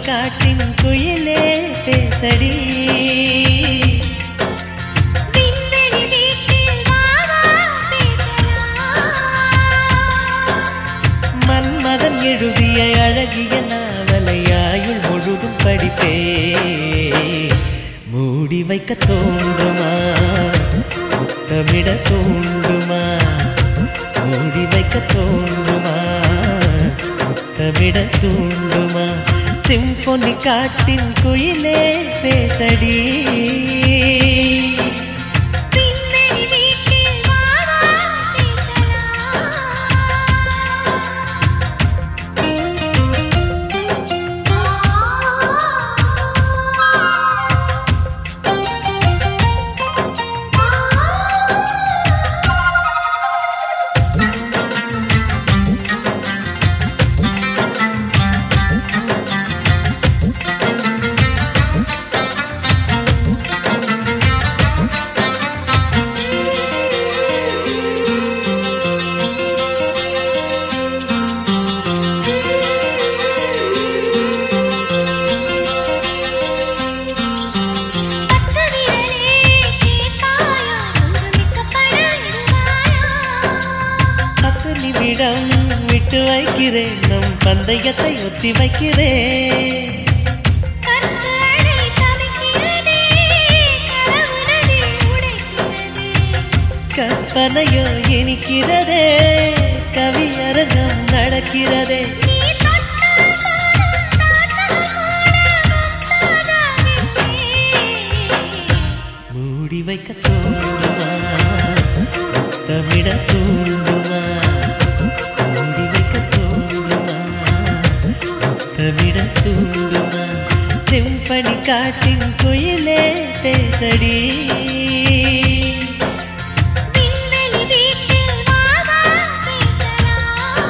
காட்டின் குயிலே பேசடி விண்வெளி வீட்டில் வா வா பேசலாம் மன்மதன் எழுதிய அழகிய நாவலை ஆயுள் முழுதும் படிப்பே மூடி வைக்க தோன்றுமா முத்தமிட தோன்றுமா மூடி வைக்க தோன்றுமா முத்தமிட தூண்டுமா சிம்பொனி காட்டின் குயிலே பேசடி விண்வெளி வீட்டில் வா வா பேசலாம் பத்து விரலே கேட்பாயா கொஞ்சம் வெக்கப்பட விடுவாயா பத்து நிமிடம் விட்டு வைக்கிறேன் நம் பந்தயத்தை ஒத்தி வைக்கிறேன் கற்பனை தவிக்கிறதே கனவு நதி உடைக்கிறது கற்பனையோ இனிக்கிறதே கவியரங்கம் நடக்கிறதே நீ தொட்டால் பாடும் தாத்தல் கூட மும்தாஜாகின்றே மூடி வைக்க தோன்றுமா முத்தமிட தூண்டுமா மூடி வைக்க தோன்றுமா முத்தமிட தூண்டுமா செம்பனி காட்டின் குயிலே பேசடி விண்வெளி வீட்டில் வா வா பேசலாம்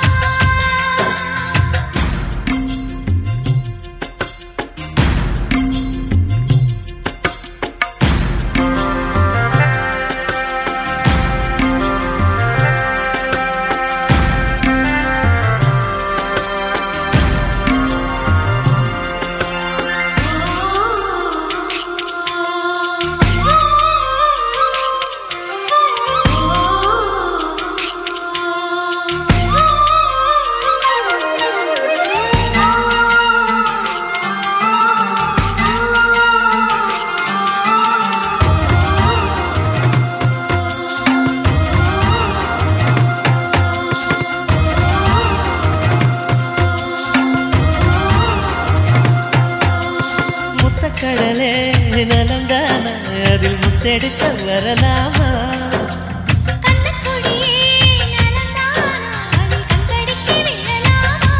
முத்தக்கடலே நலம்தானா அதில் முத்தெடுக்க வரலாமா கண்ணக்குடியே நலந்தானா அதில் கண்தடிக்கு விழலாமா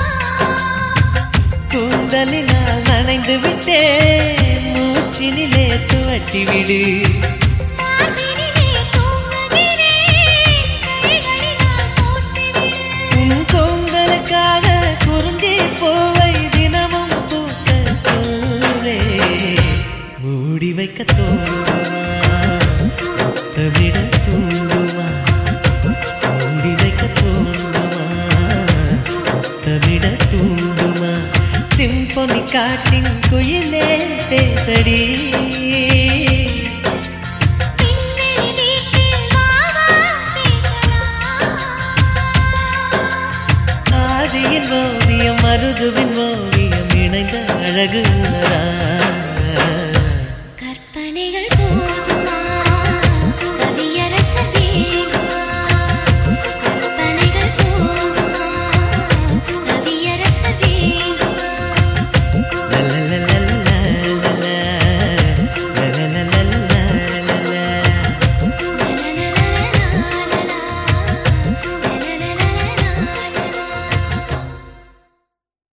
கூந்தலினால் நனைந்து விட்டேன் மூச்சினிலே துவட்டி விடு மார்பினிலே தூங்குகிறேன் கைகளினால் கோர்த்துவிடு உன் கூந்தலுக்காக குறிஞ்சி பூவை தினமும் பூக்க சொல்வே மூடி வைக்க தோன்றுமா முத்தமிட தூண்டுமா மூடி வைக்க தோன்றுமா முத்தமிட தூண்டுமா சிம்பொனி காட்டின் குயிலே பேசடி விண்வெளி வீட்டில் வா வா பேசலாம் ஆதியின் ஓவியம் மருதுவின் ஓவியம் இணைந்த அழகு உணர்வு